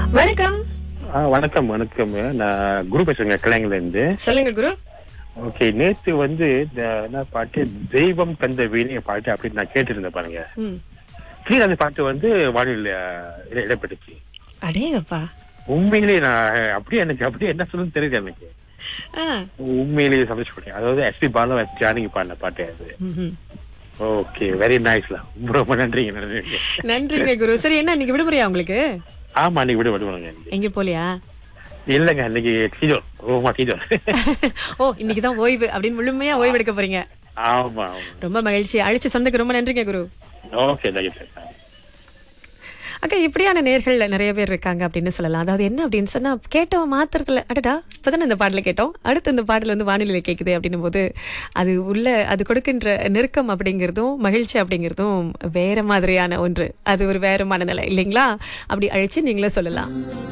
வணக்கம் ஆ, வணக்கம் வணக்கம் நான் குரு பேசுறேங்க கிளைங்ல இருந்து சொல்லுங்க குரு ஓகே நேத்து வந்து இந்த என்ன பாட்டு தெய்வம் தந்த வீணிய பாட்டு அப்படின்னு நான் கேட்டிருந்தேன் பாருங்க ம். கீழே அந்த பாட்டு வந்து வானிலை இடப்பட்டுச்சு அடேங்கப்பா உண்மையிலேயே நான் அப்படியே எனக்கு அப்படியே என்ன சொல்லணும்னு தெரியுது எனக்கு ஆ. உண்மையிலேயே சந்தோஷப்பட்டேன் அதாவது எஸ்பி பாலு எஸ் ஜானகி பாடின பாட்டு அது ம்ஹும். ஓகே வெரி நைஸ்ல ரொம்ப ரொம்ப நன்றிங்க நன்றிங்க நன்றிங்க குரு சரி என்ன இன்னைக்கு விடுமுறையா உங்களுக்கு ஆமா அன்னைக்கு விட விடுவாங்க எங்க போலியா இல்லைங்க அன்னைக்கு டீஜோர் ஓமா டீஜோர் ஓ இன்னைக்கு தான் ஓய்வு அப்படின்னு முழுமையா ஓய்வு எடுக்க போறீங்க ஆமா ஆமா ரொம்ப மகிழ்ச்சி அழைச்சு சொந்தக்கு ரொம்ப நன்றிங்க குரு ஓகே தேங்க்யூ அக்கா இப்படியான நேர்கள் நிறைய பேர் இருக்காங்க அப்படின்னு சொல்லலாம் அதாவது என்ன அப்படின்னு சொன்னா கேட்டோம் மாத்திரத்துல அடடா இப்பதானே இந்த பாடல கேட்டோம் அடுத்து இந்த பாடல் வந்து வானிலை கேக்குது அப்படின்னும் போது அது உள்ள அது கொடுக்கின்ற நெருக்கம் அப்படிங்கிறதும் மகிழ்ச்சி அப்படிங்கிறதும் வேற மாதிரியான ஒன்று அது ஒரு வேற மனநிலை இல்லைங்களா அப்படி அழைச்சு நீங்களே சொல்லலாம்